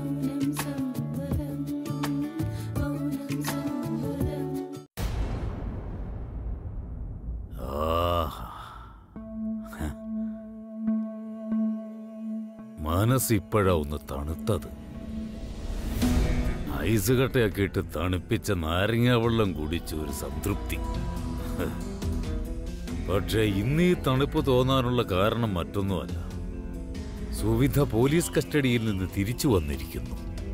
ആഹാ. ഹ. മനസ്സിപ്പോഴാ ഒന്ന് തണുത്തത് ഐസ് കട്ടയൊക്കെ ഇട്ട് തണുപ്പിച്ച നാരങ്ങ വെള്ളം കുടിച്ച ഒരു സംതൃപ്തി ഹ. പക്ഷേ ഇന്ന് ഈ തണുപ്പ് തോന്നാനുള്ള കാരണം മറ്റൊന്നുമല്ല സുവിധ പോലീസ് കസ്റ്റഡിയിൽ നിന്ന് തിരിച്ചു വന്നിരിക്കുന്നു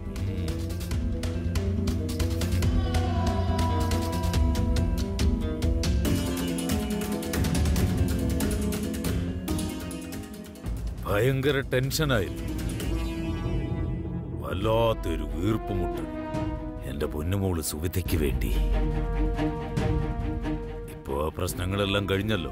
ഭയങ്കര ടെൻഷനായിരുന്നു വല്ലാത്തൊരു വീർപ്പുമുട്ട് എന്റെ പൊന്നുമോള് സുവിധയ്ക്ക് വേണ്ടി ഇപ്പോ ആ പ്രശ്നങ്ങളെല്ലാം കഴിഞ്ഞല്ലോ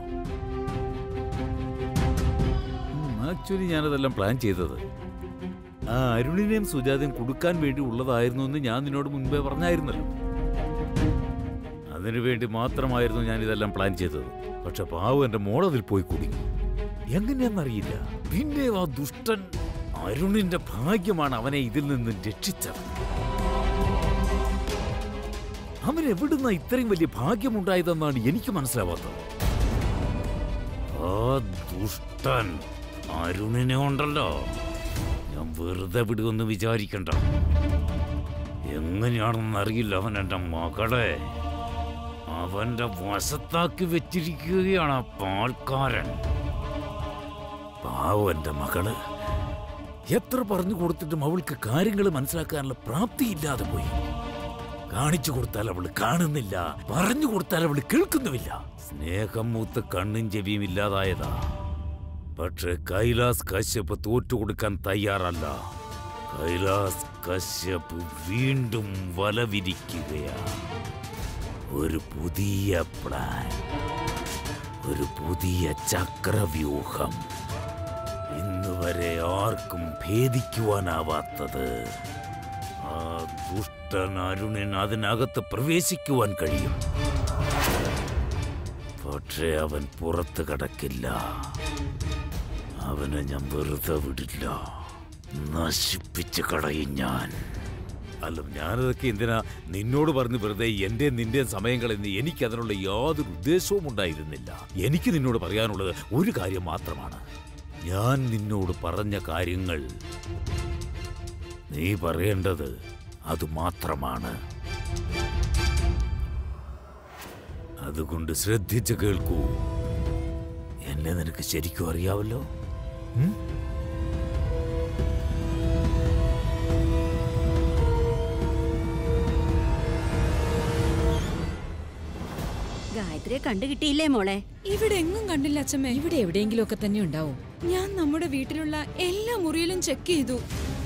ആക്ച്വലി ഞാനതെല്ലാം പ്ലാൻ ചെയ്തത് ആ അരുണിനെയും സുജാതയും കൊടുക്കാൻ വേണ്ടി ഉള്ളതായിരുന്നു എന്ന് ഞാൻ നിന്നോട് മുൻപേ പറഞ്ഞായിരുന്നല്ലോ അതിനുവേണ്ടി മാത്രമായിരുന്നു ഞാൻ ഇതെല്ലാം പ്ലാൻ ചെയ്തത് പക്ഷെ പാവം എന്റെ മോളതിൽ പോയി കുടുങ്ങി എങ്ങനെയാണെന്നറിയില്ല പിന്നെ ആ ദുഷ്ടൻ അരുണിന്റെ ഭാഗ്യമാണ് അവനെ ഇതിൽ നിന്ന് രക്ഷിച്ചത് അവൻ എവിടുന്ന ഇത്രയും വലിയ ഭാഗ്യമുണ്ടായതെന്നാണ് എനിക്ക് മനസ്സിലാവാത്തത് ആ ദുഷ്ടൻ അരുണിനെ ഉണ്ടല്ലോ ഞാൻ വെറുതെ വിടുമെന്ന് വിചാരിക്കണ്ട എങ്ങനെയാണെന്ന് അറിയില്ല അവൻ എന്റെ മകളെ അവന്റെ വശത്താക്കി വെച്ചിരിക്കുകയാണ് ആ പാൽക്കാരൻ പാവം എന്റെ മകള് എത്ര പറഞ്ഞു കൊടുത്തിട്ടും അവൾക്ക് കാര്യങ്ങൾ മനസ്സിലാക്കാനുള്ള പ്രാപ്തിയില്ലാതെ പോയി കാണിച്ചു കൊടുത്താൽ അവൾ കാണുന്നില്ല പറഞ്ഞു കൊടുത്താൽ അവൾ കേൾക്കുന്നുമില്ല സ്നേഹം മൂത്ത് കണ്ണും ചെവിയും ഇല്ലാതായതാ പക്ഷെ കൈലാസ് കശ്യപ് തോറ്റുകൊടുക്കാൻ തയ്യാറല്ല കൈലാസ് കശ്യപ് വീണ്ടും വലവിരിക്കുകയാ ഒരു പുതിയ പ്ലാൻ ഒരു പുതിയ ചക്രവ്യൂഹം ഇന്ന് വരെ ആർക്കും ഭേദിക്കുവാനാവാത്തത് ആ ദുഷ്ടൻ അരുണിന് അതിനകത്ത് പ്രവേശിക്കുവാൻ കഴിയും പക്ഷേ അവൻ പുറത്ത് കടക്കില്ല അവനെ ഞാൻ വെറുതെ വിടില്ല നശിപ്പിച്ച് കളയും ഞാൻ അല്ല ഞാനതൊക്കെ എന്തിനാ നിന്നോട് പറഞ്ഞ് വെറുതെ എന്റെ നിന്റെ സമയം കളയുന്ന എനിക്ക് അതിനുള്ള യാതൊരു ഉദ്ദേശവും ഉണ്ടായിരുന്നില്ല എനിക്ക് നിന്നോട് പറയാനുള്ളത് ഒരു കാര്യം മാത്രമാണ് ഞാൻ നിന്നോട് പറഞ്ഞ കാര്യങ്ങൾ നീ പറയേണ്ടത് അത് മാത്രമാണ് അതുകൊണ്ട് ശ്രദ്ധിച്ച് കേൾക്കൂ എന്നെ നിനക്ക് ശരിക്കും അറിയാവല്ലോ ഉം? ഗായത്രിയെ കണ്ടു കിട്ടിയില്ലേ മോളെ ഇവിടെ എങ്ങും കണ്ടില്ല അച്ഛമ്മേ ഇവിടെ എവിടെയെങ്കിലും ഒക്കെ തന്നെ ഉണ്ടാവും ഞാൻ നമ്മുടെ വീട്ടിലുള്ള എല്ലാ മുറിയിലും ചെക്ക് ചെയ്തു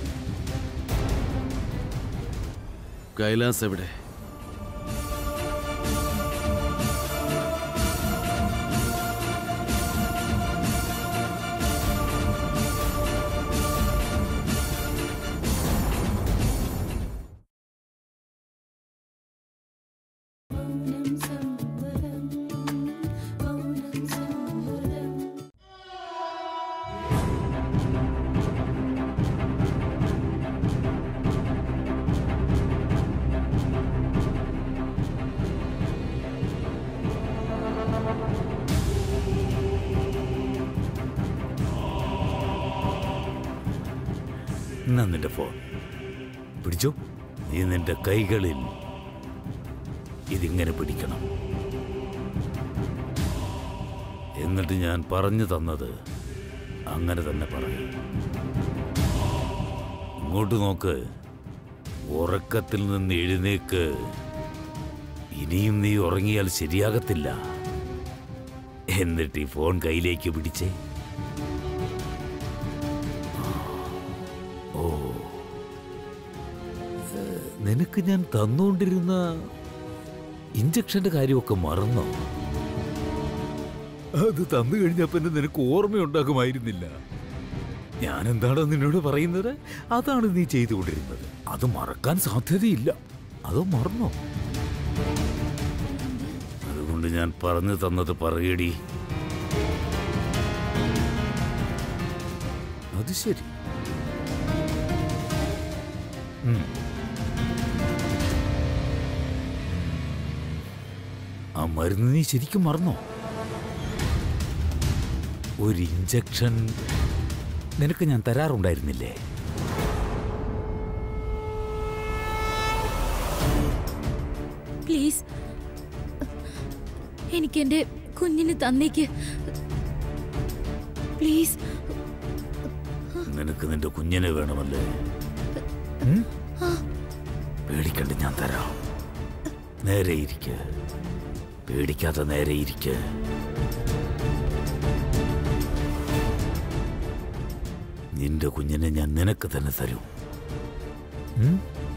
കൈലാസ് എവിടെ എന്നാ നിന്റെ ഫോൺ പിടിച്ചോ നീ നിന്റെ കൈകളിൽ ഇതിങ്ങനെ പിടിക്കണം എന്നിട്ട് ഞാൻ പറഞ്ഞു തന്നത് അങ്ങനെ തന്നെ പറയും ഇങ്ങോട്ട് നോക്ക് ഉറക്കത്തിൽ നിന്ന് എഴുന്നേക്ക് ഇനിയും നീ ഉറങ്ങിയാൽ ശരിയാകത്തില്ല എന്നിട്ട് ഈ ഫോൺ കയ്യിലേക്ക് പിടിച്ചേ ഓ ഏ, നിനക്ക് ഞാൻ തന്നുകൊണ്ടിരുന്ന ഇഞ്ചക്ഷന്റെ കാര്യമൊക്കെ മറന്നോ അത് തന്നു കഴിഞ്ഞാൽ പിന്നെ നിനക്ക് ഓർമ്മയുണ്ടാകുമായിരുന്നില്ല ഞാൻ എന്താണോ നിന്നോട് പറയുന്നത് അതാണ് നീ ചെയ്തുകൊണ്ടിരുന്നത് അത് മറക്കാൻ സാധ്യതയില്ല അതോ മറന്നോ അതുകൊണ്ട് ഞാൻ പറഞ്ഞു തന്നത് പറയടി അത് ശരി ഉം. ആ മരുന്ന് നീ ശരിക്കും മറന്നോ ഒരു ഇഞ്ചക്ഷൻ നിനക്ക് ഞാൻ തരാറുണ്ടായിരുന്നില്ലേ പ്ലീസ് എനിക്ക് എന്റെ കുഞ്ഞിന് തന്നേക്ക് പ്ലീസ് നിനക്ക് നിന്റെ കുഞ്ഞിനെ വേണമല്ലേ ഉം? പേടിക്കണ്ട ഞാൻ തരാം നേരെ ഇരിക്ക് പേടിക്കാതെ നേരെ ഇരിക്ക് നിന്റെ കുഞ്ഞിനെ ഞാൻ നിനക്ക് തന്നെ തരും ഉം?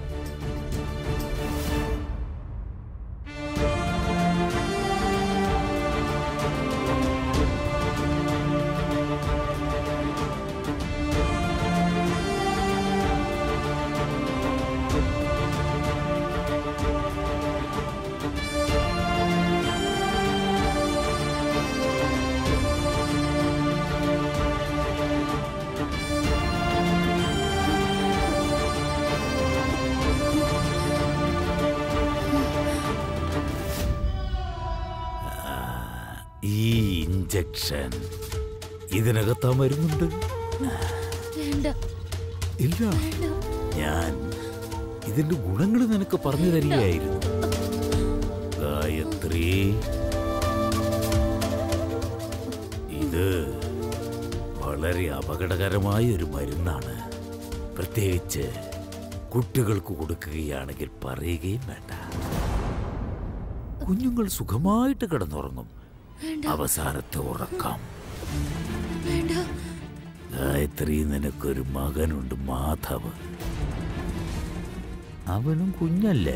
ഈ ഇഞ്ചക്ഷൻ ഇതിനകത്താ മരുന്നുണ്ട് വേണ്ട ഇല്ല വേണ്ട ഞാൻ ഇതിന്റെ ഗുണങ്ങൾ നിനക്ക് പറഞ്ഞു തരികയായിരുന്നു ഗായത്രി ഇത് വളരെ അപകടകരമായ ഒരു മരുന്നാണ് പ്രത്യേകിച്ച് കുട്ടികൾക്ക് കൊടുക്കുകയാണെങ്കിൽ പറയുകയും വേണ്ട കുഞ്ഞുങ്ങൾ സുഖമായിട്ട് കിടന്നുറങ്ങും വേണ്ട അവസാനത്തെ ഉറക്കം വേണ്ട ഗായത്രി നിനക്കൊരു മകനുണ്ട് മാധവ് അവനും കുഞ്ഞല്ലേ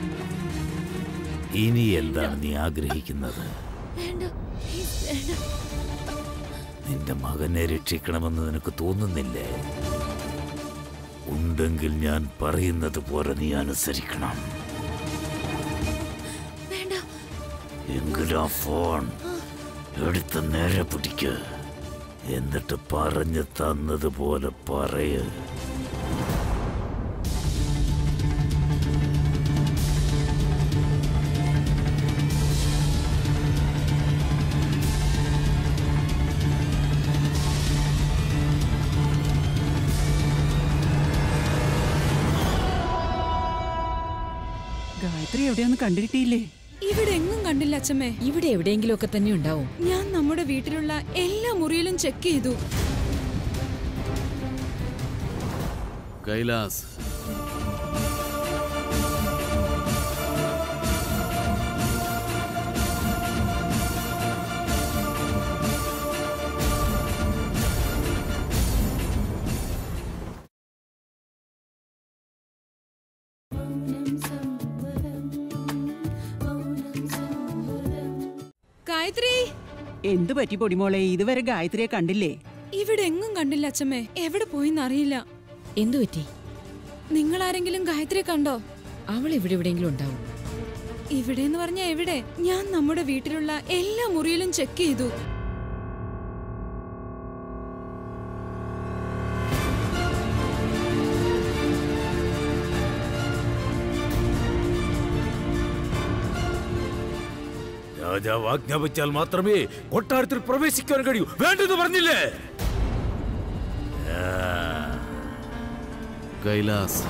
ഇനി എന്താണ് നീ ആഗ്രഹിക്കുന്നത് വേണ്ട പ്ലീസ് വേണ്ട നിന്റെ മകനെ രക്ഷിക്കണമെന്ന് നിനക്ക് തോന്നുന്നില്ലേ ഉണ്ടെങ്കിൽ ഞാൻ പറയുന്നത് പോലെ നീ അനുസരിക്കണം വേണ്ട എങ്കിലാ ഫോൺ എടുത്ത് നേരെ പിടിക്ക് എന്നിട്ട് പറഞ്ഞു തന്നതുപോലെ പറയ് ഗായത്രി എവിടെയൊന്നും കണ്ടിട്ടില്ലേ ഇവിടെ എങ്ങും കണ്ടില്ല അച്ഛമ്മേ ഇവിടെ എവിടെയെങ്കിലും ഒക്കെ തന്നെ ഉണ്ടാവും ഞാൻ നമ്മുടെ വീട്ടിലുള്ള എല്ലാ മുറിയിലും ചെക്ക് ചെയ്തു കൈലാസ് ഗായത്രി എന്തു പറ്റി പൊടിമോളെ ഇതുവരെ ഗായത്രിയെ കണ്ടില്ലേ ഇവിടെ എങ്ങും കണ്ടില്ല അച്ഛമ്മേ എവിടെ പോയിന്ന് അറിയില്ല എന്തു പറ്റി നിങ്ങൾ ആരെങ്കിലും ഗായത്രിയെ കണ്ടോ അവൾ ഇവിടെ എവിടെയെങ്കിലും ഉണ്ടാവും ഇവിടെ എന്ന് പറഞ്ഞാ എവിടെ ഞാൻ നമ്മുടെ വീട്ടിലുള്ള എല്ലാ മുറിയിലും ചെക്ക് ചെയ്തു രാജാവ് ആജ്ഞാപിച്ചാൽ മാത്രമേ കൊട്ടാരത്തിൽ പ്രവേശിക്കാൻ കഴിയൂ വേണ്ടെന്ന് പറഞ്ഞില്ലേ കൈലാസ്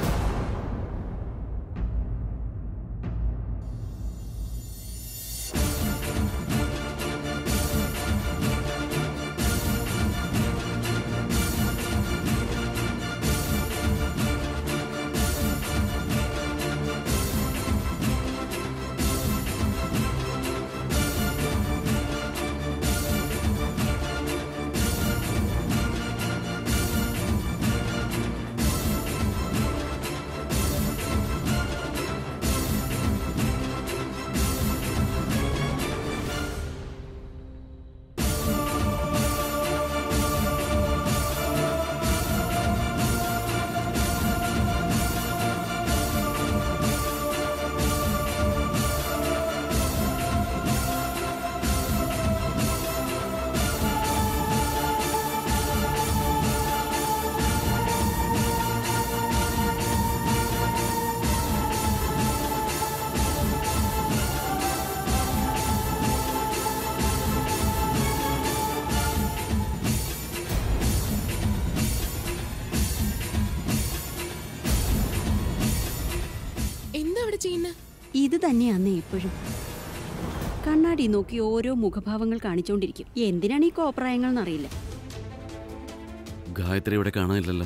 ഇത് തന്നെയാന്നേ ഇപ്പോഴും കണ്ണാടി നോക്കി ഓരോ മുഖഭാവങ്ങൾ കാണിച്ചുകൊണ്ടിരിക്കും എന്തിനാണ് ഈ കോപ്രായങ്ങൾ എന്നറിയില്ല ഗായത്രി ഇവിടെ കാണാനില്ലല്ലോ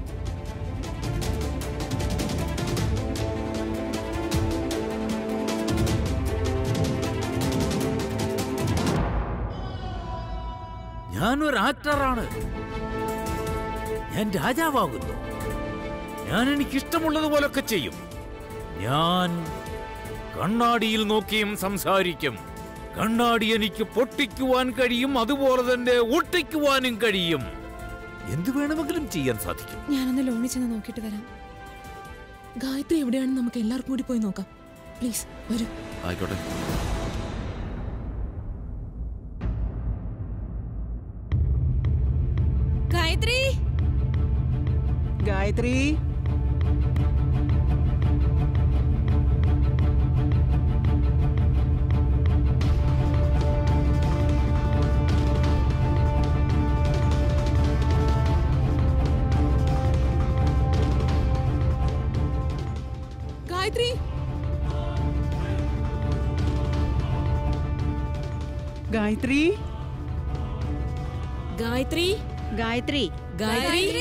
ഞാനൊരു ആക്ടറാണ് ഞാൻ രാജാവാകുന്നു ഞാൻ എനിക്ക് ഇഷ്ടമുള്ളതുപോലൊക്കെ ചെയ്യും ഞാൻ കണ്ണാടിയിൽ നോക്കിയും സംസാരിക്കും കണ്ണാടി എനിക്ക് പൊട്ടിക്കുവാൻ കഴിയും അതുപോലെ തന്നെ ഒട്ടിക്കുവാനും കഴിയും എന്തു വേണമെങ്കിലും ചെയ്യാൻ സാധിക്കും ഞാനൊന്ന് ലോണിൽ ചെന്ന് നോക്കിയിട്ട് വരാം ഗായത്രി എവിടെയാണെന്ന് നമുക്ക് എല്ലാവർക്കും കൂടി പോയി നോക്കാം പ്ലീസ് വരൂ ആയിക്കോട്ടെ ഗായത്രി ഗായത്രി ഗായത്രി ഗായത്രി ഗായത്രി ഗായത്രി ഗായത്രി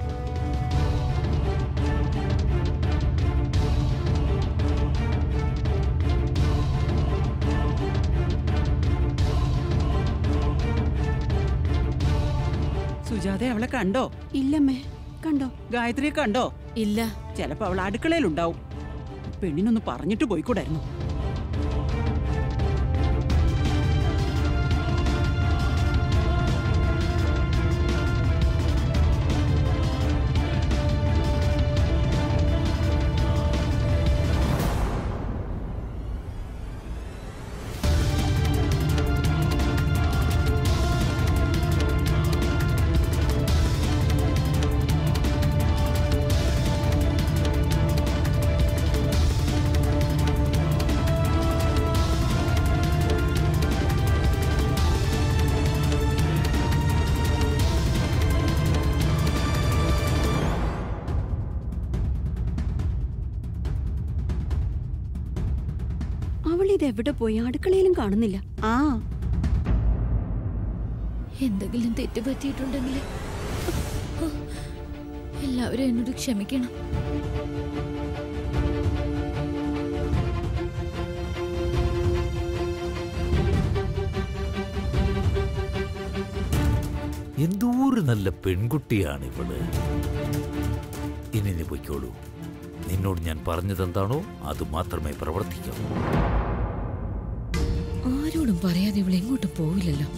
സുജാത അവളെ കണ്ടോ ഇല്ലമ്മേ കണ്ടോ ഗായത്രിയെ കണ്ടോ ഇല്ല ചിലപ്പോ അവൾ അടുക്കളയിലുണ്ടാവും പെണ്ണിനൊന്ന് പറഞ്ഞിട്ട് പോയിക്കൂടായിരുന്നു അവൾ ഇത് എവിടെ പോയി അടുക്കളയിലും കാണുന്നില്ല ആ എന്തെങ്കിലും തെറ്റ് പറ്റിയിട്ടുണ്ടെങ്കിൽ എല്ലാവരും എന്നോട് ക്ഷമിക്കണം എന്തോ ഒരു നല്ല പെൺകുട്ടിയാണ് ഇവള് ഇനി നീ പൊയ്ക്കോളൂ നിന്നോട് ഞാൻ പറഞ്ഞതെന്താണോ അത് മാത്രമേ പ്രവർത്തിക്കൂ ആരോടും പറയാതെ ഇവൾ എങ്ങോട്ടും പോവില്ലല്ലോ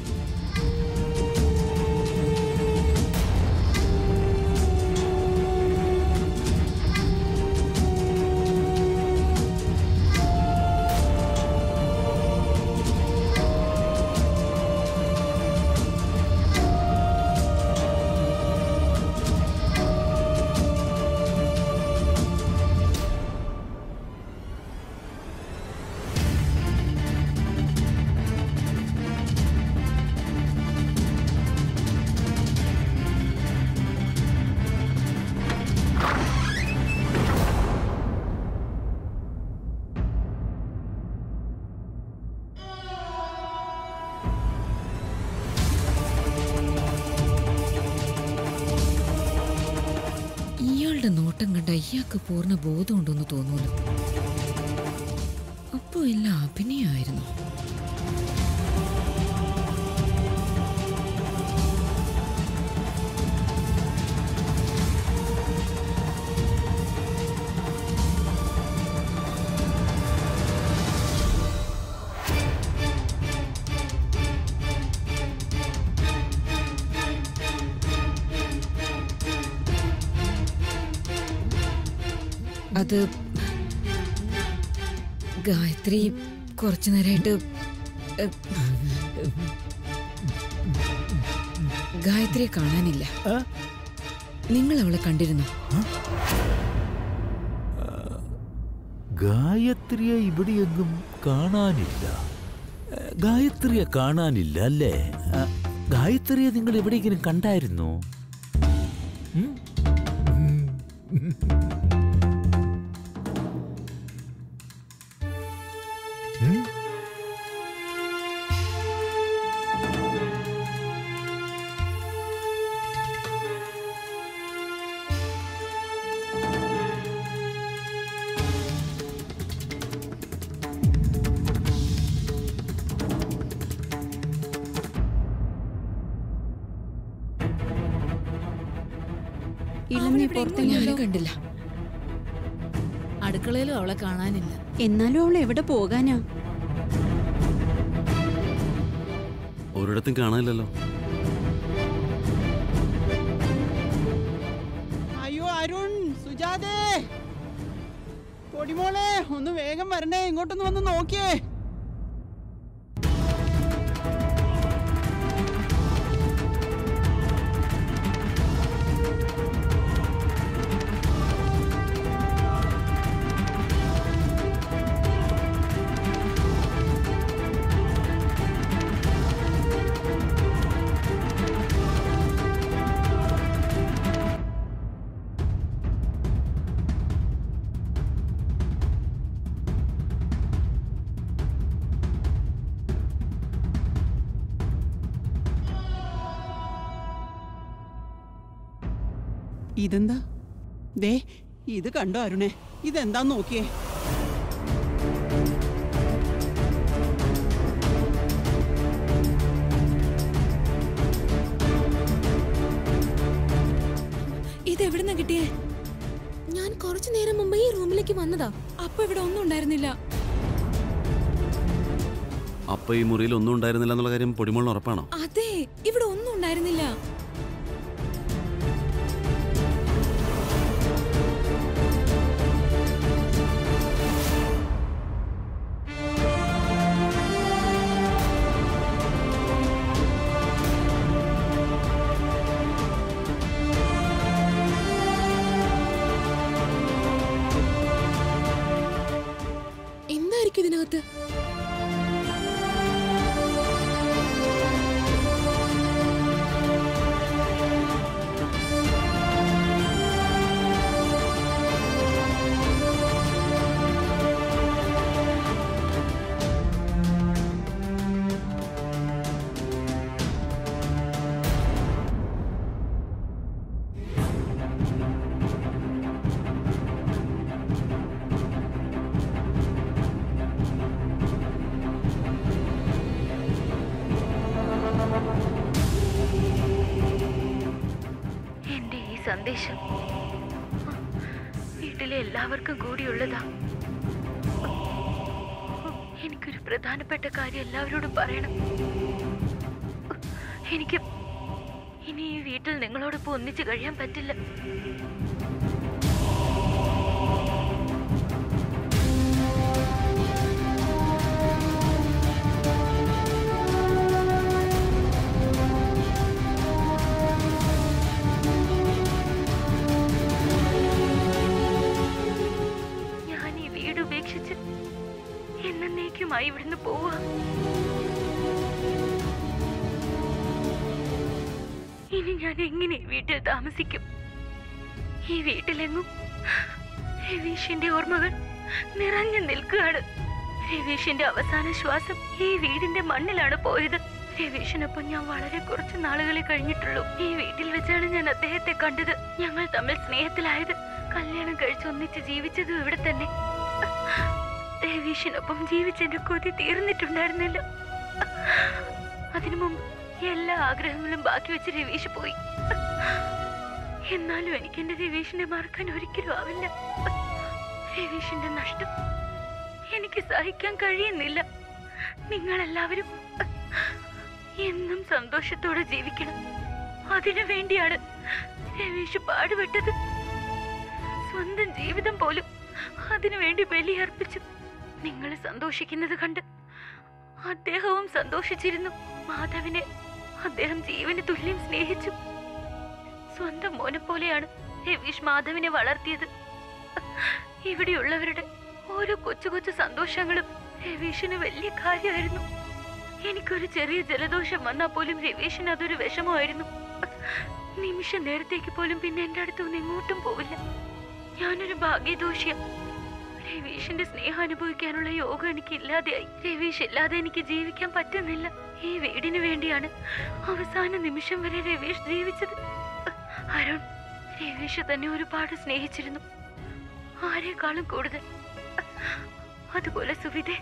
ഇയാളുടെ നോട്ടം കണ്ട ഇയാൾക്ക് പൂർണ്ണ ബോധമുണ്ടെന്ന് തോന്നുന്നു അപ്പോ എല്ലാം അഭിനയമായിരുന്നു അത് ഗായത്രി കുറച്ചു നേരമായിട്ട് എ, ഗായത്രിയെ കാണാനില്ല നിങ്ങൾ അവളെ കണ്ടിരുന്നു ഗായത്രിയെ ഇവിടെയൊന്നും കാണാനില്ല ഏ, ഗായത്രിയെ കാണാനില്ല അല്ലേ ആ, ഗായത്രിയെ നിങ്ങൾ എവിടെയെങ്കിലും കണ്ടായിരുന്നോ ഉം? ഇളമയെ ഇവിടെ പുറത്തെങ്കിലും ഞാൻ കണ്ടില്ല അടുക്കളയിലും അവളെ കാണാനില്ല എന്നാലും അവൾ എവിടെ പോകാനാ ഒരിടത്തും കാണാനില്ലല്ലോ അയ്യോ അരുൺ സുജാതേ പൊടിമോളെ ഒന്ന് വേഗം വരണേ ഇങ്ങോട്ടൊന്ന് വന്ന് നോക്കിയേ ഇതെന്താ ദേ ഇത് കണ്ടോ അരുണേ ഇതെന്താന്ന് നോക്കിയേ ഇതെവിടുന്ന കിട്ടിയേ ഞാൻ കുറച്ചു നേരം മുമ്പ് ഈ റൂമിലേക്ക് വന്നതാ അപ്പൊ ഇവിടെ ഒന്നും ഉണ്ടായിരുന്നില്ല അപ്പൊ ഈ മുറിയിൽ ഒന്നും ഉണ്ടായിരുന്നില്ല എന്നുള്ള കാര്യം പൊടിമോളിന് ഉറപ്പാണോ അതെ ഇവിടെ ഒന്നും ഉണ്ടായിരുന്നില്ല എന്തായിരിക്കും ഇതിനകത്ത് എന്റെ ഈ സന്ദേശം വീട്ടിലെ എല്ലാവർക്കും കൂടിയുള്ളതാ എനിക്കൊരു പ്രധാനപ്പെട്ട കാര്യം എല്ലാവരോടും പറയണം എനിക്ക് ഇനി ഈ വീട്ടിൽ നിങ്ങളോടൊപ്പം ഒന്നിച്ചു കഴിയാൻ പറ്റില്ല ഞാൻ ഈ വീട് ഉപേക്ഷിച്ച് എന്നേക്കുമായി ഇവിടുന്ന് പോവാ ഇനി ഞാൻ എങ്ങനെ ഈ വീട്ടിൽ താമസിക്കും ഈ വീട്ടിലെങ്ങും രവീഷിന്റെ ഓർമ്മകൾ നിറഞ്ഞു നിൽക്കുകയാണ് രവീഷിന്റെ അവസാന ശ്വാസം ഈ വീടിന്റെ മണ്ണിലാണ് പോയത് രവീഷിനൊപ്പം ഞാൻ വളരെ കുറച്ച് നാളുകളെ കഴിഞ്ഞിട്ടുള്ളൂ ഈ വീട്ടിൽ വെച്ചാണ് ഞാൻ അദ്ദേഹത്തെ കണ്ടത് ഞങ്ങൾ തമ്മിൽ സ്നേഹത്തിലായത് കല്യാണം കഴിച്ച് ഒന്നിച്ച് ജീവിച്ചതും ഇവിടെ തന്നെ രവീഷിനൊപ്പം ജീവിച്ചെന്റെ കൊതി തീർന്നിട്ടുണ്ടായിരുന്നില്ല അതിനു മുമ്പ് എല്ലാ ആഗ്രഹങ്ങളും ബാക്കി വെച്ച് രവീഷ് പോയി എന്നാലും എനിക്ക് എന്റെ രവീഷിനെ മറക്കാൻ ഒരിക്കലും ആവില്ല രവീഷിന്റെ നഷ്ടം എനിക്ക് സഹിക്കാൻ കഴിയുന്നില്ല നിങ്ങളെല്ലാവരും എന്നും സന്തോഷത്തോടെ ജീവിക്കണം അതിനു വേണ്ടിയാണ് രവീഷ് പാടുപെട്ടത് സ്വന്തം ജീവിതം പോലും അതിനുവേണ്ടി ബലിയർപ്പിച്ചു നിങ്ങൾ സന്തോഷിക്കുന്നത് കണ്ട് അദ്ദേഹവും സന്തോഷിച്ചിരുന്നു മാധവിനെ അദ്ദേഹം ജീവന് തുല്യം സ്നേഹിച്ചു സ്വന്തം മോനെ പോലെയാണ് രവീഷ് മാധവിനെ വളർത്തിയത് ഇവിടെയുള്ളവരുടെ ഓരോ കൊച്ചു കൊച്ചു സന്തോഷങ്ങളും രവീഷിന് വലിയ കാര്യമായിരുന്നു എനിക്കൊരു ചെറിയ ജലദോഷം വന്നാൽ പോലും രവീഷിന് അതൊരു വിഷമമായിരുന്നു നിമിഷ നേരത്തേക്ക് പോലും പിന്നെ എന്റെ അടുത്തൊന്നും എങ്ങോട്ടും പോവില്ല ഞാനൊരു ഭാഗ്യദോഷിയ രവീഷിന്റെ സ്നേഹം അനുഭവിക്കാനുള്ള യോഗം എനിക്ക് ഇല്ലാതെയായി രവീഷ് ഇല്ലാതെ എനിക്ക് ജീവിക്കാൻ പറ്റുന്നില്ല ഈ വീടിന് വേണ്ടിയാണ് അവസാന നിമിഷം വരെ രവീഷ് ജീവിച്ചത് അരുൺ രവീഷ് തന്നെ ഒരുപാട് സ്നേഹിച്ചിരുന്നു ആരെക്കാളും കൂടുതൽ അതുപോലെ സുവിധേ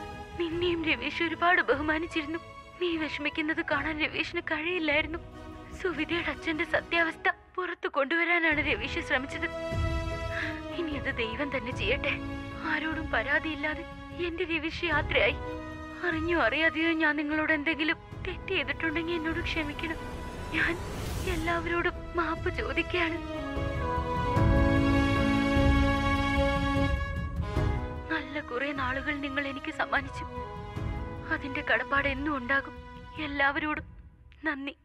നിന്നെയും രവീഷ് ഒരുപാട് ബഹുമാനിച്ചിരുന്നു നീ വിഷമിക്കുന്നത് കാണാൻ രവീഷിന് കഴിയില്ലായിരുന്നു സുവിധയുടെ അച്ഛന്റെ സത്യാവസ്ഥ പുറത്തു കൊണ്ടുവരാനാണ് രവീഷ് ശ്രമിച്ചത് ഇനി അത് ദൈവം തന്നെ ചെയ്യട്ടെ ആരോടും പരാതിയില്ലാതെ എന്റെ രവീഷ് യാത്രയായി അറിഞ്ഞോ അറിയാതെയോ ഞാൻ നിങ്ങളോട് എന്തെങ്കിലും തെറ്റ് ചെയ്തിട്ടുണ്ടെങ്കിൽ എന്നോട് ക്ഷമിക്കണം ഞാൻ എല്ലാവരോടും മാപ്പ് ചോദിക്കുകയാണ് നല്ല കുറെ നാളുകൾ നിങ്ങൾ എനിക്ക് സമ്മാനിച്ചു അതിന്റെ കടപ്പാട് എന്നും ഉണ്ടാകും എല്ലാവരോടും നന്ദി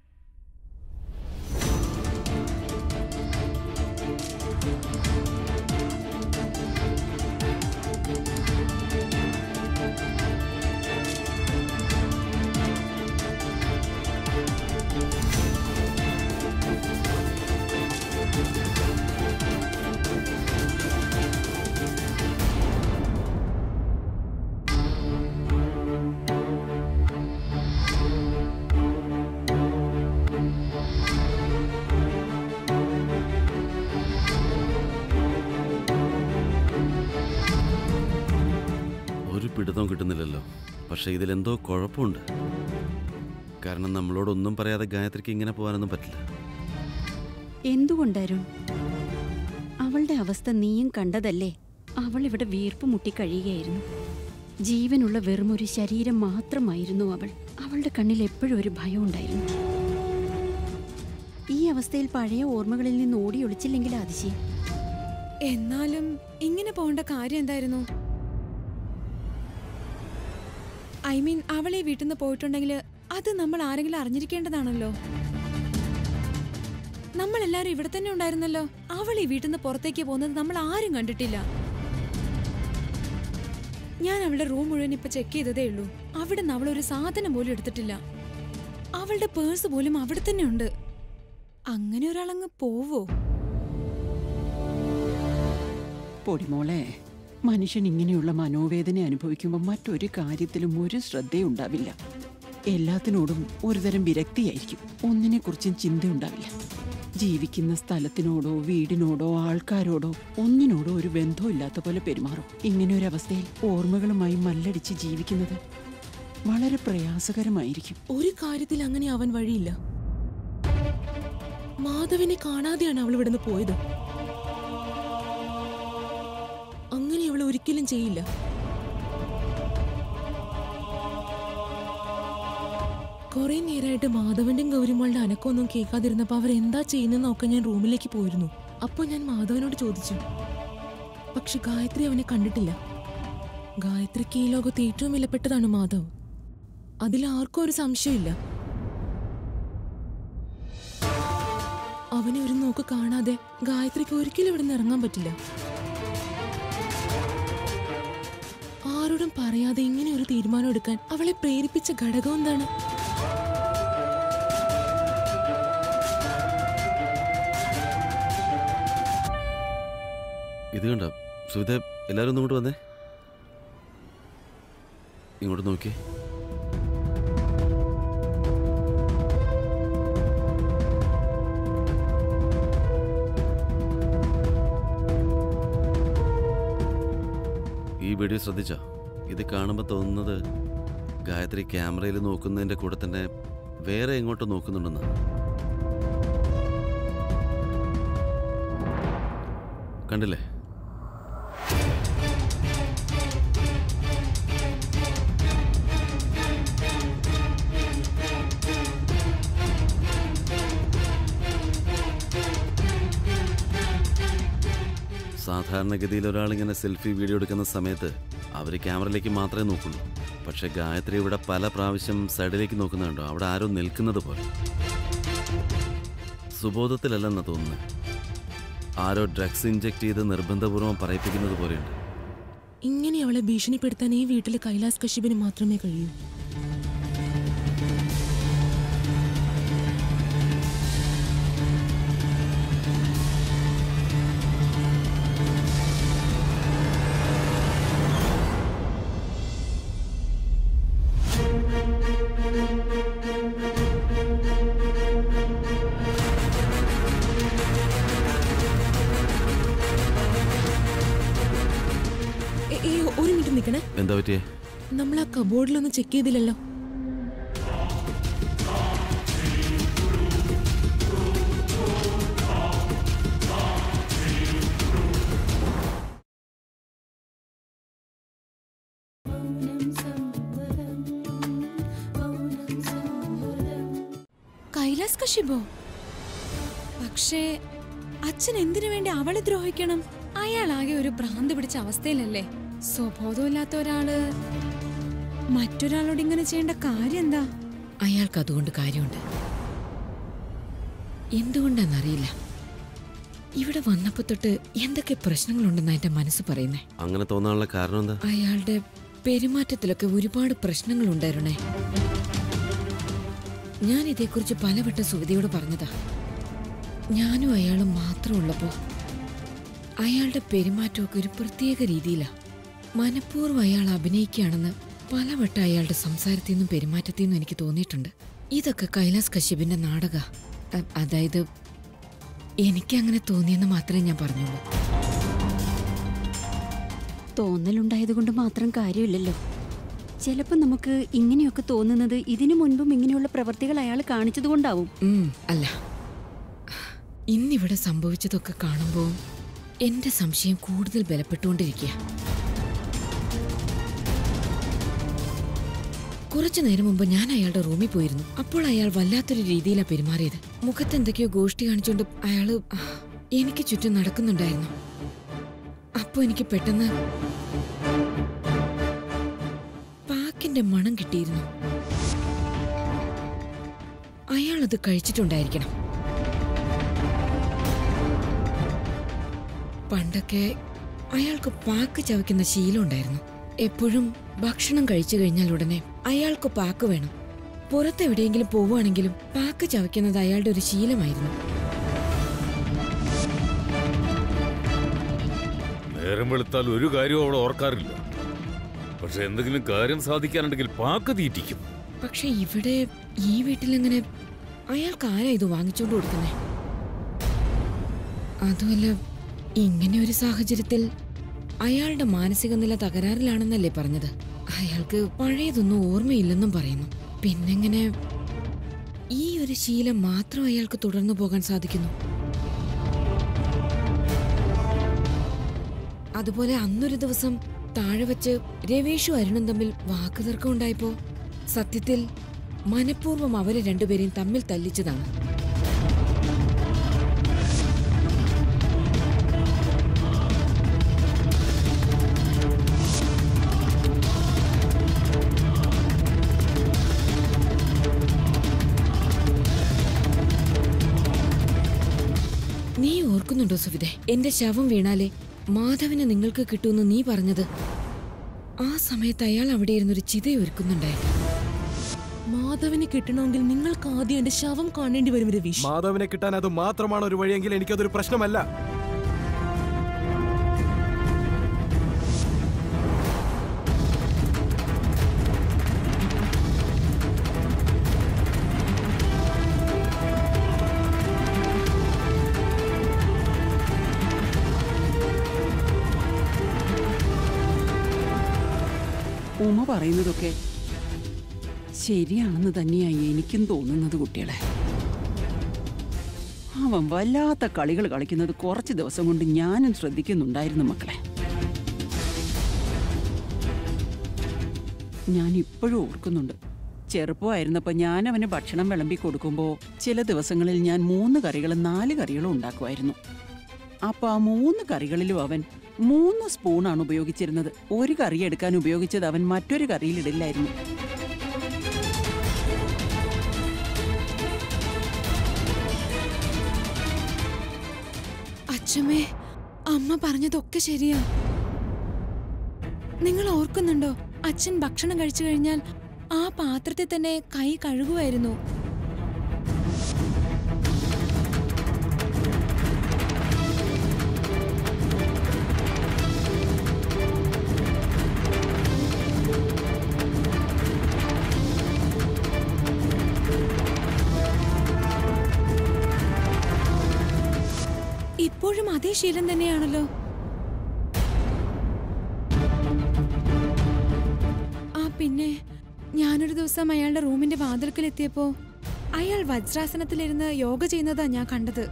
ഒരു പിടുത്തവും കിട്ടുന്നില്ലല്ലോ പക്ഷേ ഇതിലെന്തോ കുഴപ്പമുണ്ട് കാരണം നമ്മളോടൊന്നും പറയാതെ ഗായത്രിക്ക് ഇങ്ങനെ പോകാനൊന്നും പറ്റില്ല എന്തുകൊണ്ടരുൺ അവളുടെ അവസ്ഥ നീയും കണ്ടതല്ലേ അവൾ ഇവിടെ വീർപ്പ് മുട്ടി കഴിയുകയായിരുന്നു ജീവനുള്ള വെറുമൊരു ശരീരം മാത്രമായിരുന്നു അവൾ അവളുടെ കണ്ണിൽ എപ്പോഴും ഒരു ഭയം ഉണ്ടായിരുന്നു ഈ അവസ്ഥയിൽ പഴയ ഓർമ്മകളിൽ നിന്ന് ഓടി ഒളിച്ചില്ലെങ്കിൽ അതിശയം എന്നാലും ഇങ്ങനെ പോകേണ്ട കാര്യം എന്തായിരുന്നു ഐ മീൻ അവളെ വീട്ടിൽ നിന്ന് പോയിട്ടുണ്ടെങ്കിൽ അത് നമ്മൾ ആരെങ്കിലും അറിഞ്ഞിരിക്കേണ്ടതാണല്ലോ നമ്മൾ എല്ലാരും ഇവിടെ തന്നെ ഉണ്ടായിരുന്നല്ലോ അവൾ ഈ വീട്ടിൽ നിന്ന് പുറത്തേക്ക് പോകുന്നത് നമ്മൾ ആരും കണ്ടിട്ടില്ല ഞാൻ അവളുടെ റൂം മുഴുവൻ ഇപ്പൊ ചെക്ക് ചെയ്തതേ ഉള്ളൂ അവിടെ നിന്ന് അവൾ ഒരു സാധനം പോലും എടുത്തിട്ടില്ല അവളുടെ പേഴ്സ് പോലും അവിടെ തന്നെ ഉണ്ട് അങ്ങനെ ഒരാളങ്ങ് പോവോ പൊടിമോളെ മനുഷ്യൻ ഇങ്ങനെയുള്ള മനോവേദന അനുഭവിക്കുമ്പോൾ മറ്റൊരു കാര്യത്തിലും ഒരു ശ്രദ്ധയുണ്ടാവില്ല എല്ലാത്തിനോടും ഒരുതരം വിരക്തിയായിരിക്കും ഒന്നിനെക്കുറിച്ചും ചിന്തയുണ്ടാവില്ല ജീവിക്കുന്ന സ്ഥലത്തിനോടോ വീടിനോടോ ആൾക്കാരോടോ ഒന്നിനോടോ ഒരു ബന്ധവും ഇല്ലാത്ത പോലെ പെരുമാറും ഇങ്ങനെ ഒരു അവസ്ഥയിൽ ഓർമ്മകളുമായി മല്ലടിച്ച് ജീവിക്കുന്നത് വളരെ പ്രയാസകരമായിരിക്കും ഒരു കാര്യത്തിൽ അങ്ങനെ അവൻ വഴിയില്ല മാധവിനെ കാണാതെയാണ് അവൾ ഇവിടുന്ന് പോയത് അങ്ങനെ അവൾ ഒരിക്കലും ചെയ്യില്ല കുറെ നേരമായിട്ട് മാധവന്റെയും ഗൗരിമളുടെ അനക്കമൊന്നും കേൾക്കാതിരുന്നപ്പോ അവർ എന്താ ചെയ്യുന്നതെന്നൊക്കെ ഞാൻ റൂമിലേക്ക് പോയിരുന്നു അപ്പോൾ ഞാൻ മാധവനോട് ചോദിച്ചു പക്ഷെ ഗായത്രി അവനെ കണ്ടിട്ടില്ല ഗായത്രിക്ക് ഈ ലോകത്ത് ഏറ്റവും വിലപ്പെട്ടതാണ് മാധവ് അതിൽ ആർക്കും ഒരു സംശയമില്ല അവനെ ഒരു നോക്ക് കാണാതെ ഗായത്രിക്ക് ഒരിക്കലും ഇവിടെ നിന്ന് ഇറങ്ങാൻ പറ്റില്ല ആരോടും പറയാതെ ഇങ്ങനെ ഒരു തീരുമാനം എടുക്കാൻ അവളെ പ്രേരിപ്പിച്ച ഘടകം എന്താണ് ഇത് കണ്ട സുവിധ എല്ലാവരും ഒന്ന് ഇങ്ങോട്ട് വന്നേ ഇങ്ങോട്ട് നോക്കി ഈ വീഡിയോ ശ്രദ്ധിച്ചോ ഇത് കാണുമ്പോൾ തോന്നുന്നത് ഗായത്രി ക്യാമറയിൽ നോക്കുന്നതിൻ്റെ കൂടെ തന്നെ വേറെ എങ്ങോട്ടോ നോക്കുന്നുണ്ടെന്ന് കണ്ടില്ലേ സാധാരണഗതിയിൽ ഒരാളിങ്ങനെ സെൽഫി വീഡിയോ എടുക്കുന്ന സമയത്ത് അവർ ക്യാമറയിലേക്ക് മാത്രമേ നോക്കുള്ളൂ പക്ഷെ ഗായത്രി ഇവിടെ പല പ്രാവശ്യം സൈഡിലേക്ക് നോക്കുന്നുണ്ടോ അവിടെ ആരോ നിൽക്കുന്നത് പോലെ സുബോധത്തിലല്ലെന്നാ തോന്നുന്നത് ആരോ ഡ്രഗ്സ് ഇഞ്ചെക്ട് ചെയ്ത് നിർബന്ധപൂർവ്വം പറയിപ്പിക്കുന്നത് പോലെയുണ്ട് ഇങ്ങനെ അവളെ ഭീഷണിപ്പെടുത്താൻ ഈ വീട്ടിലെ കൈലാസ് കശ്യപിന് മാത്രമേ കഴിയൂ ഏ- ഏ, ഒരു മിനിറ്റ് നിൽക്കണേ എന്താ പറ്റിയേ നമ്മൾ ആ കബോർഡിലൊന്നും ചെക്ക് ചെയ്തില്ലല്ലോ കൈലാസ് കശിബോ പക്ഷേ അച്ഛൻ എന്തിനു വേണ്ടി അവളെ ദ്രോഹിക്കണം അയാളാകെ ഒരു ഭ്രാന്ത് പിടിച്ച അവസ്ഥയിലല്ലേ സ്വബോധമില്ലാത്ത ഒരാള് മറ്റൊരാളോട് ഇങ്ങനെ ചെയ്യേണ്ട കാര്യം എന്താ അയാൾക്ക് അതുകൊണ്ട് കാര്യമുണ്ട് എന്തുകൊണ്ടാന്നറിയില്ല ഇവിടെ വന്നപ്പോ തൊട്ട് എന്തൊക്കെ പ്രശ്നങ്ങളുണ്ടെന്നാ എന്റെ മനസ്സ് പറയുന്നേ അങ്ങനെ തോന്നാനുള്ള കാരണം എന്താ അയാളുടെ പെരുമാറ്റത്തിലൊക്കെ ഒരുപാട് പ്രശ്നങ്ങളുണ്ടായിരുന്നേ ഞാൻ ഇതേക്കുറിച്ച് പലവട്ടം സുവിതയോട് പറഞ്ഞതാ ഞാനും അയാളും മാത്രം ഉള്ളപ്പോ അയാളുടെ പെരുമാറ്റമൊക്കെ ഒരു പ്രത്യേക രീതിയിലാ മനഃപൂർവ്വം അയാൾ അഭിനയിക്കുകയാണെന്ന് പലവട്ടം അയാളുടെ സംസാരത്തിൽ നിന്നും പെരുമാറ്റത്തിൽ നിന്നും എനിക്ക് തോന്നിയിട്ടുണ്ട് ഇതൊക്കെ കൈലാസ് കശ്യപിന്റെ നാടക അതായത് എനിക്കങ്ങനെ തോന്നിയെന്ന് മാത്രമേ ഞാൻ പറഞ്ഞുള്ളൂ തോന്നലുണ്ടായത് കൊണ്ട് മാത്രം കാര്യമില്ലല്ലോ ചിലപ്പോൾ നമുക്ക് ഇങ്ങനെയൊക്കെ തോന്നുന്നത് ഇതിനു മുൻപും ഇങ്ങനെയുള്ള പ്രവർത്തികൾ അയാൾ കാണിച്ചതുകൊണ്ടാവും ഉം, അല്ല ഇന്നിവിടെ സംഭവിച്ചതൊക്കെ കാണുമ്പോൾ എന്റെ സംശയം കൂടുതൽ ബലപ്പെട്ടുകൊണ്ടിരിക്കുക കുറച്ചു നേരം മുമ്പ് ഞാൻ അയാളുടെ റൂമിൽ പോയിരുന്നു അപ്പോൾ അയാൾ വല്ലാത്തൊരു രീതിയിലാണ് പെരുമാറിയത് മുഖത്ത് എന്തൊക്കെയോ ഗോഷ്ടി കാണിച്ചുകൊണ്ട് അയാള് ആ, എനിക്ക് ചുറ്റും നടക്കുന്നുണ്ടായിരുന്നു അപ്പൊ എനിക്ക് പെട്ടെന്ന് പാക്കിന്റെ മണം കിട്ടിയിരുന്നു അയാൾ അത് കഴിച്ചിട്ടുണ്ടായിരിക്കണം പണ്ടൊക്കെ അയാൾക്ക് പാക്ക് ചവയ്ക്കുന്ന ശീലം ഉണ്ടായിരുന്നു എപ്പോഴും ഭക്ഷണം കഴിച്ചു കഴിഞ്ഞാൽ ഉടനെ അയാൾക്ക് പാക്ക് വേണം പുറത്തെവിടെയെങ്കിലും പോവുകയാണെങ്കിലും പാക്ക് ചവയ്ക്കുന്നത് അയാളുടെ ഒരു ശീലമായിരുന്നു നേരം വെളുത്താൽ ഒരു കാര്യവും അവൾ ഓർക്കാറില്ല പക്ഷെ എന്തെങ്കിലും കാര്യം സാധിക്കാനുണ്ടെങ്കിൽ പാക്ക് തീറ്റിക്കും പക്ഷെ ഇവിടെ ഈ വീട്ടിലെങ്ങനെ അയാൾക്ക് ആരാ ഇത് വാങ്ങിച്ചോണ്ട് കൊടുക്കുന്നേ അതുമല്ല ഇങ്ങനെ ഒരു സാഹചര്യത്തിൽ അയാളുടെ മാനസിക നില തകരാറിലാണെന്നല്ലേ പറഞ്ഞത് അയാൾക്ക് പഴയതൊന്നും ഓർമ്മയില്ലെന്നും പറയുന്നു പിന്നെങ്ങനെ ഈ ഒരു ശീലം മാത്രം അയാൾക്ക് തുടർന്നു പോകാൻ സാധിക്കുന്നു അതുപോലെ അന്നൊരു ദിവസം താഴെ വെച്ച് രവീഷും അരുണും തമ്മിൽ വാക്കുതർക്കം ഉണ്ടായപ്പോ സത്യത്തിൽ മനഃപൂർവ്വം അവരെ രണ്ടുപേരെയും തമ്മിൽ തല്ലിച്ചതാണ് നീ ഓർക്കുന്നുണ്ടോ സുവിധെ എന്റെ ശവം വീണാലേ മാധവനെ നിങ്ങൾക്ക് കിട്ടുമെന്ന് നീ പറഞ്ഞത് ആ സമയത്ത് അയാൾ അവിടെ ഇരുന്നൊരു ചിതയൊരുക്കുന്നുണ്ടായിരുന്നു മാധവനെ കിട്ടണമെങ്കിൽ നിങ്ങൾക്ക് ആദ്യം എന്റെ ശവം കാണേണ്ടി വരും രവീഷ് മാധവനെ കിട്ടാൻ അത് മാത്രമാണ് ഒരു വഴിയെങ്കിൽ എനിക്കതൊരു പ്രശ്നമല്ല ഉമ പറയുന്നതൊക്കെ ശരിയാണെന്ന് തന്നെയായി എനിക്കും തോന്നുന്നത് കുട്ടികളെ അവൻ വല്ലാത്ത കളികൾ കളിക്കുന്നത് കുറച്ച് ദിവസം കൊണ്ട് ഞാനും ശ്രദ്ധിക്കുന്നുണ്ടായിരുന്നു മക്കളെ ഞാൻ ഇപ്പോഴും ഓർക്കുന്നുണ്ട് ചെറുപ്പമായിരുന്നപ്പോൾ ഞാൻ അവന് ഭക്ഷണം വിളമ്പി കൊടുക്കുമ്പോൾ ചില ദിവസങ്ങളിൽ ഞാൻ മൂന്ന് കറികളും നാല് കറികളും ഉണ്ടാക്കുമായിരുന്നു അപ്പൊ ആ മൂന്ന് കറികളിലും അവൻ മൂന്ന് സ്പൂണാണ് ഉപയോഗിച്ചിരുന്നത് ഒരു കറി എടുക്കാൻ ഉപയോഗിച്ചത് അവൻ മറ്റൊരു കറിയിൽ ഇടില്ലായിരുന്നു അച്ഛമ്മേ അമ്മ പറഞ്ഞതൊക്കെ ശരിയാ നിങ്ങൾ ഓർക്കുന്നുണ്ടോ അച്ഛൻ ഭക്ഷണം കഴിച്ചു കഴിഞ്ഞാൽ ആ പാത്രത്തിൽ തന്നെ കൈ കഴുകുമായിരുന്നു ഇപ്പോഴും അതേ ശീലം തന്നെയാണല്ലോ ആ പിന്നെ ഞാനൊരു ദിവസം അയാളുടെ റൂമിന്റെ വാതിൽക്കൽ എത്തിയപ്പോ അയാൾ വജ്രാസനത്തിലിരുന്ന് യോഗ ചെയ്യുന്നതാ ഞാൻ കണ്ടത്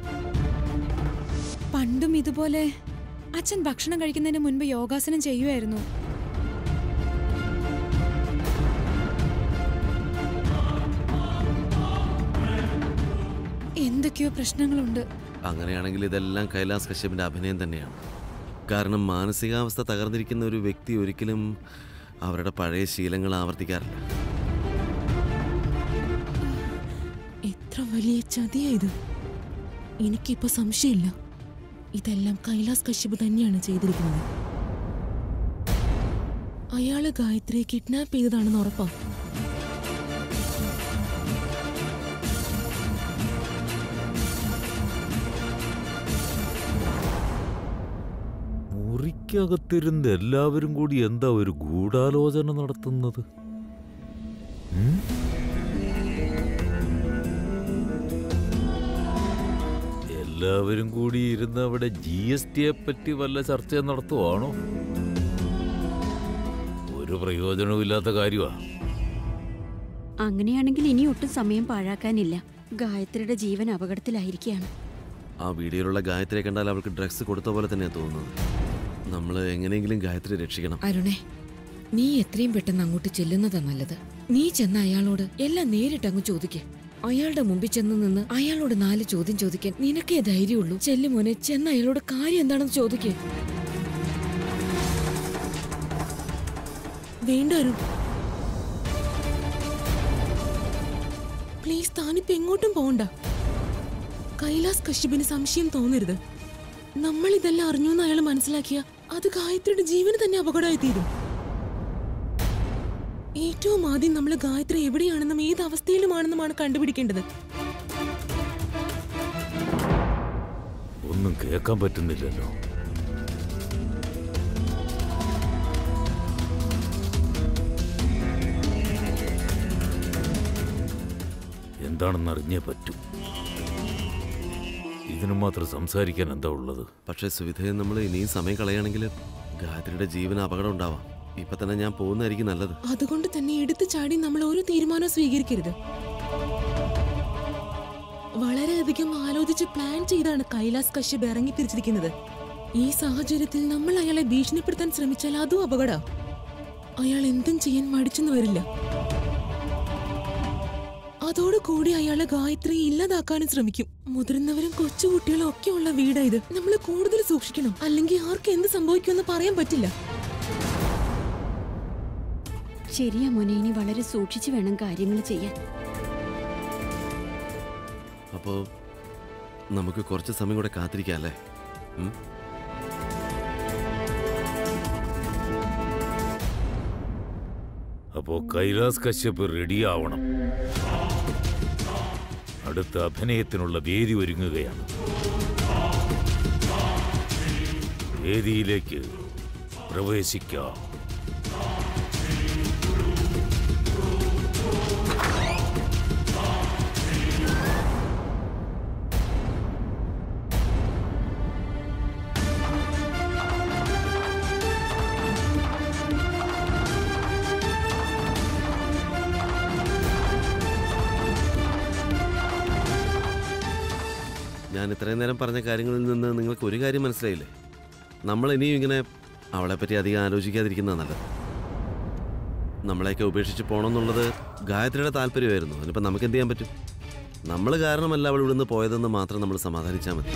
പണ്ടും ഇതുപോലെ അച്ഛൻ ഭക്ഷണം കഴിക്കുന്നതിന് മുൻപ് യോഗാസനം ചെയ്യുമായിരുന്നു എന്തൊക്കെയോ പ്രശ്നങ്ങളുണ്ട് അങ്ങനെയാണെങ്കിൽ ഇതെല്ലാം കൈലാസ് കശ്യപിന്റെ അഭിനയം തന്നെയാണ് കാരണം മാനസികാവസ്ഥ തകർന്നിരിക്കുന്ന ഒരു വ്യക്തി ഒരിക്കലും അവരുടെ പഴയ ശീലങ്ങൾ ആവർത്തിക്കാറില്ല എത്ര വലിയ ചതിയാ ഇത് എനിക്കിപ്പോ സംശയമില്ല ഇതെല്ലാം കൈലാസ് കശ്യപ് തന്നെയാണ് ചെയ്തിരിക്കുന്നത് അയാള് ഗായത്രിയെ കിഡ്നാപ്പ് ചെയ്തതാണെന്ന് ഉറപ്പാ മുറിക്കകത്തിരുന്ന് എല്ലാവരും കൂടി എന്താ ഒരു ഗൂഢാലോചന നടത്തുന്നത് ഉം? എല്ലാവരും കൂടി ഇരുന്ന് അവിടെ ജി എസ് ടിയെ പറ്റി വല്ല ചർച്ച നടത്തുവാണോ ഒരു പ്രയോജനവുമില്ലാത്ത കാര്യമാണ് അങ്ങനെയാണെങ്കിൽ ഇനി ഒട്ടും സമയം പാഴാക്കാനില്ല ഗായത്രിയുടെ ജീവൻ അപകടത്തിലായിരിക്കുകയാണ് ആ വീഡിയോയിലുള്ള ഗായത്രിയെ കണ്ടാൽ അവൾക്ക് ഡ്രഗ്സ് കൊടുത്ത പോലെ തന്നെയാണ് തോന്നുന്നത് നമ്മൾ എങ്ങനെയെങ്കിലും ഗായത്രി രക്ഷിക്കണം അരുണേ നീ എത്രയും പെട്ടെന്ന് അങ്ങോട്ട് ചെല്ലുന്നതാ നല്ലത് നീ ചെന്ന അയാളോട് എല്ലാം നേരിട്ട് അങ്ങ് ചോദിക്ക് അയാളുടെ മുമ്പിൽ ചെന്ന് നിന്ന് അയാളോട് നാല് ചോദ്യം ചോദിക്കാൻ നിനക്കേ ധൈര്യമുള്ളൂ ചെല്ലു മോനെ ചെന്ന അയാളോട് കാര്യം എന്താണെന്ന് ചോദിക്ക് വേണ്ട അരുൺ പ്ലീസ് താനിപ്പോ എങ്ങോട്ടും പോകണ്ട കൈലാസ് കശ്യപിന് സംശയം തോന്നരുത് നമ്മൾ ഇതെല്ലാം അറിഞ്ഞു എന്ന് അയാൾ മനസ്സിലാക്കിയ അത് ഗായത്രിയുടെ ജീവന് തന്നെ അപകടമായി തീരും ഏറ്റവും ആദ്യം നമ്മൾ ഗായത്രി എവിടെയാണെന്നും ഏത് അവസ്ഥയിലുമാണെന്നുമാണ് കണ്ടുപിടിക്കേണ്ടത് ഒന്നും കേൾക്കാൻ പറ്റുന്നില്ലല്ലോ എന്താണെന്ന് അറിഞ്ഞേ പറ്റൂ ഇതിനു മാത്രം സംസാരിക്കാൻ എന്താ ഉള്ളത് പക്ഷേ സുവിധയെ നമ്മൾ ഇനിയും സമയം കളയുകയാണെങ്കിൽ ഗായത്രിയുടെ ജീവന് അപകടം ഉണ്ടാവാം ഇപ്പൊ തന്നെ ഞാൻ പോകുന്നതായിരിക്കും നല്ലത് അതുകൊണ്ട് തന്നെ എടുത്തു ചാടി നമ്മൾ ഒരു തീരുമാനവും സ്വീകരിക്കരുത് വളരെയധികം ആലോചിച്ച് പ്ലാൻ ചെയ്താണ് കൈലാസ് കശ്യപ് ഇറങ്ങി തിരിച്ചിരിക്കുന്നത് ഈ സാഹചര്യത്തിൽ നമ്മൾ അയാളെ ഭീഷണിപ്പെടുത്താൻ ശ്രമിച്ചാൽ അതും അപകട അയാൾ എന്തും ചെയ്യാൻ മടിച്ചെന്ന് വരില്ല അതോടുകൂടി അയാളെ ഗായത്രി ഇല്ലാതാക്കാനും ശ്രമിക്കും മുതിർന്നവരും കൊച്ചുകുട്ടികളും ഒക്കെ ഉള്ള വീടാ ഇത് നമ്മൾ കൂടുതൽ സൂക്ഷിക്കണം അല്ലെങ്കിൽ ആർക്ക് എന്ത് സംഭവിക്കുമെന്ന് പറയാൻ പറ്റില്ല ശരിയാ മോനെ ഇനി വളരെ സൂക്ഷിച്ചു വേണം കാര്യങ്ങൾ ചെയ്യാൻ അപ്പോൾ നമുക്ക് കുറച്ച് സമയം കൂടെ കാത്തിരിക്കാം അല്ലേ ഉം? അപ്പോ കൈലാസ് കശ്യപ് റെഡിയാവണം അടുത്ത അഭിനയത്തിനുള്ള വേദി ഒരുങ്ങുകയാണ് വേദിയിലേക്ക് പ്രവേശിക്കാം ഞാൻ ഇത്രയും നേരം പറഞ്ഞ കാര്യങ്ങളിൽ നിന്ന് നിങ്ങൾക്ക് ഒരു കാര്യം മനസ്സിലായില്ലേ നമ്മൾ ഇനിയും ഇങ്ങനെ അവളെപ്പറ്റി അധികം ആലോചിക്കാതിരിക്കുന്നതാണ് നല്ലത് നമ്മളെയൊക്കെ ഉപേക്ഷിച്ച് പോകണമെന്നുള്ളത് ഗായത്രിയുടെ താല്പര്യമായിരുന്നു അതിനിപ്പോൾ നമുക്ക് എന്ത് ചെയ്യാൻ പറ്റും നമ്മൾ കാരണമല്ല അവൾ ഇവിടുന്ന് പോയതെന്ന് മാത്രം നമ്മൾ സമാധാനിച്ചാൽ മതി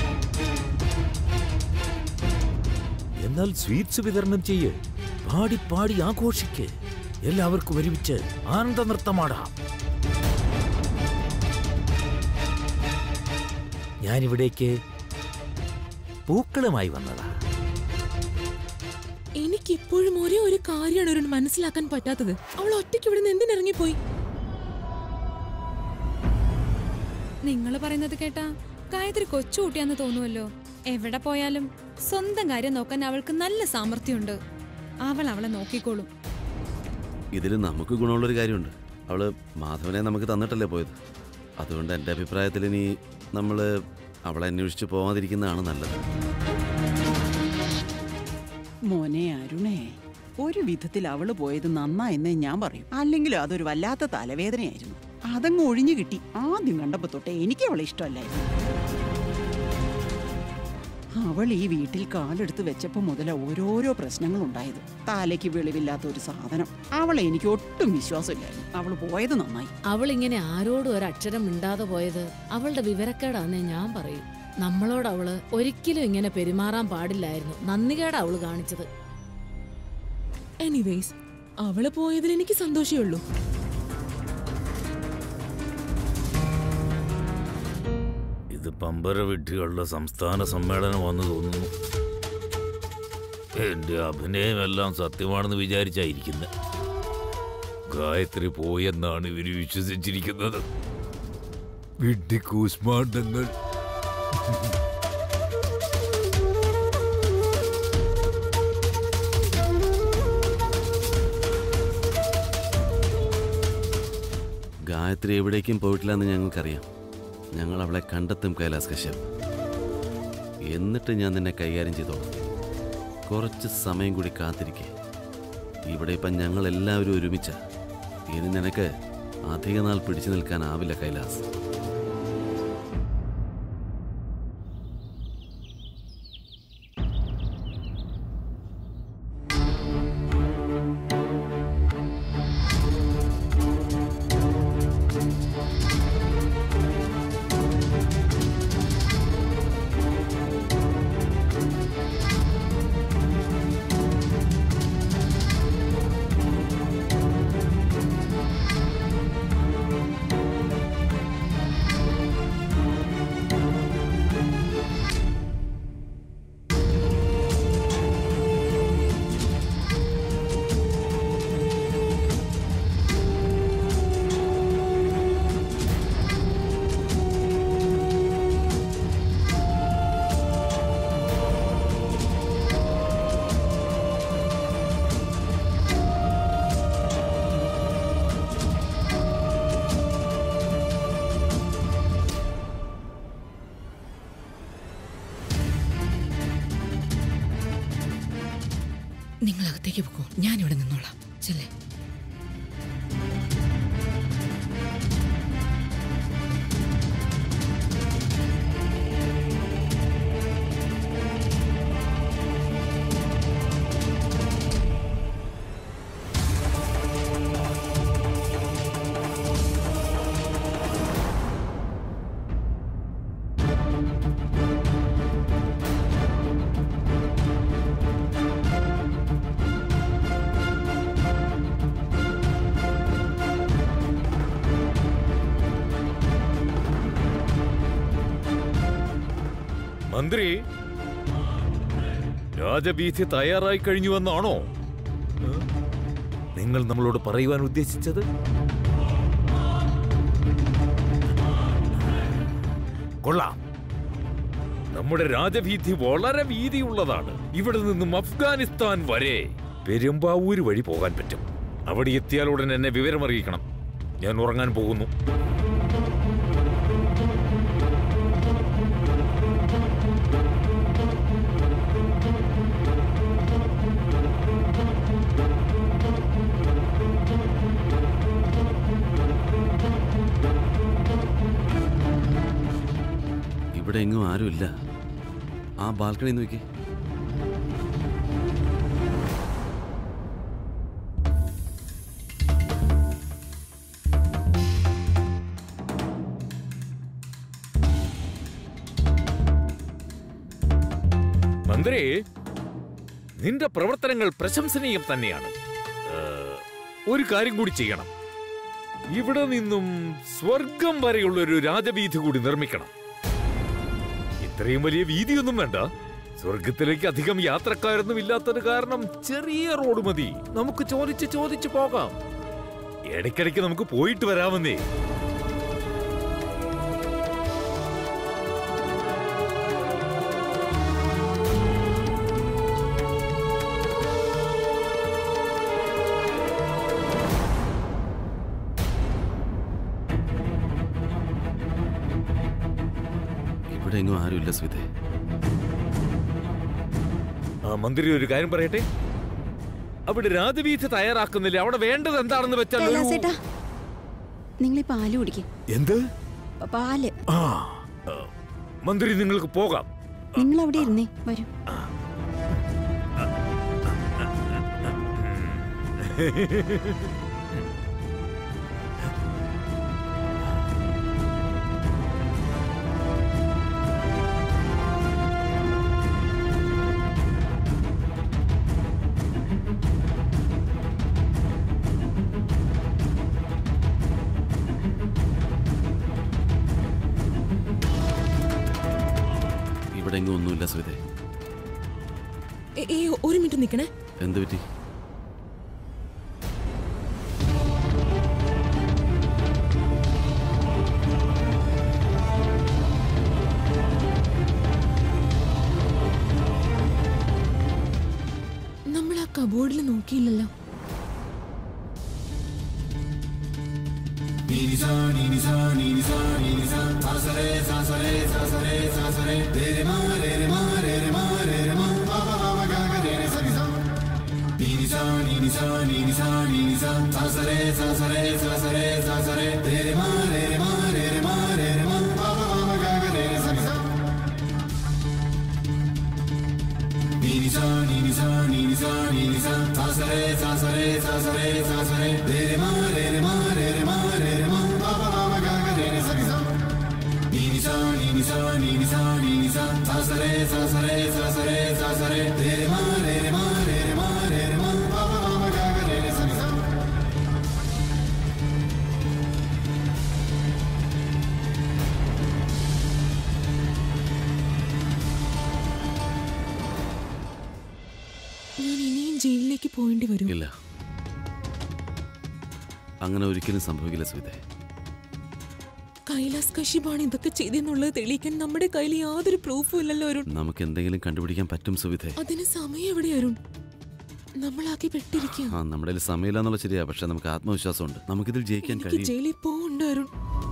എന്നാൽ സ്വീറ്റ്സ് വിതരണം ചെയ്യ് പാടി പാടി ആഘോഷിക്ക് എല്ലാവർക്കും ഒരുമിച്ച് ആനന്ദ നൃത്തമാടാം ഞാനിവിടേക്ക് പൂക്കളുമായി വന്നതാ എനിക്കിപ്പോഴും ഒരേ ഒരു കാര്യമാണ് ഒരു മനസ്സിലാക്കാൻ പറ്റാത്തത് അവൾ ഒറ്റയ്ക്ക് ഇവിടുന്ന് എന്തിനിറങ്ങിപ്പോയി നിങ്ങൾ പറയുന്നത് കേട്ടാ ഗായത്രി കൊച്ചുകുട്ടിയാന്ന് തോന്നുമല്ലോ എവിടെ പോയാലും സ്വന്തം കാര്യം നോക്കാൻ അവൾക്ക് നല്ല സാമർഥ്യമുണ്ട് അവൾ അവളെ നോക്കിക്കോളും ഇതിൽ നമുക്ക് ഗുണമുള്ളൊരു കാര്യമുണ്ട് അവള് മാധവനെ നമുക്ക് തന്നിട്ടല്ലേ പോയത് അതുകൊണ്ട് എൻ്റെ അഭിപ്രായത്തിൽ ഇനി നമ്മൾ അവളെ അന്വേഷിച്ച് പോകാതിരിക്കുന്നതാണ് നല്ലത് മോനെ അരുണേ ഒരു വിധത്തിൽ അവള് പോയത് നന്നായെന്നേ ഞാൻ പറയും അല്ലെങ്കിൽ അതൊരു വല്ലാത്ത തലവേദനയായിരുന്നു അതങ്ങ് ഒഴിഞ്ഞു കിട്ടി ആദ്യം കണ്ടപ്പോ തൊട്ടേ എനിക്ക് അവളെ ഇഷ്ടമല്ലായിരുന്നു അവൾ ഈ വീട്ടിൽ കാലെടുത്ത് വെച്ചപ്പോ മുതൽ ഓരോരോ പ്രശ്നങ്ങൾ ഉണ്ടായത് തലയ്ക്ക് വെളിവില്ലാത്ത ഒരു സാധനം അവളെ എനിക്ക് ഒട്ടും വിശ്വാസമില്ലായിരുന്നു അവൾ പോയത് നന്നായി അവളിങ്ങനെ ആരോടും ഒരക്ഷരം മിണ്ടാതെ പോയത് അവളുടെ വിവരക്കേടാന്നേ ഞാൻ പറയും നമ്മളോട് അവള് ഒരിക്കലും ഇങ്ങനെ പെരുമാറാൻ പാടില്ലായിരുന്നു നന്ദികേടാ അവള് കാണിച്ചത് എനിവേസ് അവള് പോയതിൽ എനിക്ക് സന്തോഷമേ ഉള്ളൂ ഇത് പമ്പര വിഡ്ഢികളുടെ സംസ്ഥാന സമ്മേളനമാണെന്ന് തോന്നുന്നു എന്റെ അഭിനയമെല്ലാം സത്യമാണെന്ന് വിചാരിച്ചായിരിക്കുന്നത് ഗായത്രി പോയെന്നാണ് ഇവര് വിശ്വസിച്ചിരിക്കുന്നത് വിഡ്ഢി കൂസ്മാണ്ഡങ്ങൾ ഗായത്രി എവിടേക്കും പോയിട്ടില്ലെന്ന് ഞങ്ങൾക്കറിയാം ഞങ്ങൾ അവളെ കണ്ടെത്തും കൈലാസ് കശ്യപ് എന്നിട്ട് ഞാൻ നിന്നെ കൈകാര്യം ചെയ്തോളാം കുറച്ച് സമയം കൂടി കാത്തിരിക്കേ ഇവിടെ ഇപ്പം ഞങ്ങൾ എല്ലാവരും ഒരുമിച്ച ഇനി നിനക്ക് അധിക നാൾ പിടിച്ചു നിൽക്കാനാവില്ല കൈലാസ് നിങ്ങൾ അകത്തേക്ക് പോകൂ ഞാനിവിടെ നിന്നോളാം ചെല്ലേ മന്ത്രി രാജഭീതി തയ്യാറായി കഴിഞ്ഞുവെന്നാണോ ഏ? നിങ്ങൾ നമ്മളോട് പറയുവാൻ ഉദ്ദേശിച്ചത് കൊള്ളാം നമ്മുടെ രാജഭീതി വളരെ വീതിയുള്ളതാണ് ഇവിടെ നിന്നും അഫ്ഗാനിസ്ഥാൻ വരെ പെരുമ്പാവൂര് വഴി പോകാൻ പറ്റും അവിടെ എത്തിയാൽ ഉടൻ എന്നെ വിവരമറിയിക്കണം ഞാൻ ഉറങ്ങാൻ പോകുന്നു ഇവിടെ എങ്ങും ആരുമില്ല ആ ബാൽക്കണി നോക്കി മന്ത്രി നിന്റെ പ്രവർത്തനങ്ങൾ പ്രശംസനീയം തന്നെയാണ് ഏ, ഒരു കാര്യം കൂടി ചെയ്യണം ഇവിടെ നിന്നും സ്വർഗം വരെയുള്ള ഒരു രാജവീഥി കൂടി നിർമ്മിക്കണം ഇത്രയും വലിയ വീതിയൊന്നും വേണ്ട സ്വർഗത്തിലേക്ക് അധികം യാത്രക്കാരൊന്നും ഇല്ലാത്തത് കാരണം ചെറിയ റോഡ് മതി നമുക്ക് ചോദിച്ച് ചോദിച്ച് പോകാം ഇടയ്ക്കിടയ്ക്ക് നമുക്ക് പോയിട്ട് വരാമെന്നേ ഇവിടെ എങ്ങും ആരുമില്ല സ്മിതേ ആ മന്ത്രി ഒരു കാര്യം പറയട്ടെ അവിടെ രാജവീഥി തയ്യാറാക്കുന്നില്ല അവിടെ വേണ്ടത് എന്താണെന്ന് വെച്ചാൽ ഒരു- കൈലാസേട്ടാ നിങ്ങൾ ഈ പാല് കുടിക്കും എന്ത് പാല് ആ ആ, മന്ത്രി നിങ്ങൾക്ക് പോകാം നിങ്ങൾ അവിടെ ഇരുന്നേ വരൂ ഇവിടെ എങ്ങും ഒന്നുമില്ല സുവിധേ ഏ- ഏ ഒരു മിനിറ്റ് നിൽക്കണേ എന്ത് പറ്റി നമ്മൾ ആ കബോർഡിൽ നോക്കിയില്ലല്ലോ ഞാൻ ഇനിയും ജയിലിലേക്ക് പോകേണ്ടി വരും ഇല്ല അങ്ങനെ ഒരിക്കലും സംഭവിക്കില്ല സുവിധേ കൈലാസ് കശ്യപാണ് ഇതൊക്കെ ചെയ്തെന്നുള്ളത് തെളിയിക്കാൻ നമ്മുടെ കയ്യിൽ യാതൊരു പ്രൂഫും ഇല്ലല്ലോ അരുൺ നമുക്ക് എന്തെങ്കിലും കണ്ടുപിടിക്കാൻ പറ്റും സുവിധേ അതിന് സമയം എവിടെ അരുൺ നമ്മളാക്കി പെട്ടിരിക്കുക ആ നമ്മുടെ കയ്യിൽ സമയമില്ല എന്നുള്ള ശരിയാ പക്ഷെ നമുക്ക് ആത്മവിശ്വാസമുണ്ട് നമുക്കിതിൽ ജയിക്കാൻ എനിക്ക് കഴിയും ജയിലിൽ പോകണ്ട അരുൺ